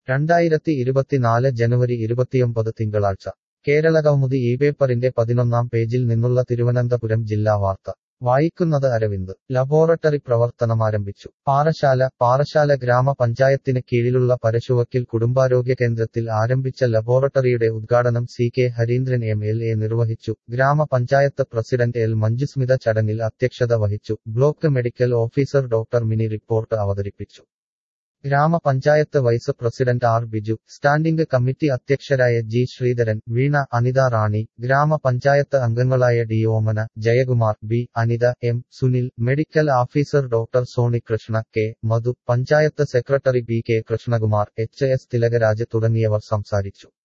രണ്ടായിരത്തി ഇരുപത്തിനാല് ജനുവരി ഇരുപത്തിയൊമ്പത് തിങ്കളാഴ്ച കേരളകൗമുദി ഈ പേപ്പറിന്റെ പതിനൊന്നാം പേജിൽ നിന്നുള്ള തിരുവനന്തപുരം ജില്ലാ വാർത്ത വായിക്കുന്നത് അരവിന്ദ് ലബോറട്ടറി പ്രവർത്തനമാരംഭിച്ചു പാറശാല പാറശാല ഗ്രാമപഞ്ചായത്തിന് കീഴിലുള്ള പരശുവക്കിൽ കുടുംബാരോഗ്യ കേന്ദ്രത്തിൽ ആരംഭിച്ച ലബോറട്ടറിയുടെ ഉദ്ഘാടനം C K Harindran M L A നിർവഹിച്ചു ഗ്രാമപഞ്ചായത്ത് പ്രസിഡന്റ് എൽ മഞ്ജുസ്മിത ചടങ്ങിൽ അധ്യക്ഷത വഹിച്ചു block medical officer doctor Mini report അവതരിപ്പിച്ചു ഗ്രാമപഞ്ചായത്ത് vice president R Biju standing committee അധ്യക്ഷരായ ജി ശ്രീധരൻ വീണ അനിത റാണി ഗ്രാമപഞ്ചായത്ത് അംഗങ്ങളായ D Omana Jayakumar B Anitha M Sunil medical officer doctor Soni Krishna K Madhu panchayat secretary B K Krishnakumar H S Thilakaraj തുടങ്ങിയവർ സംസാരിച്ചു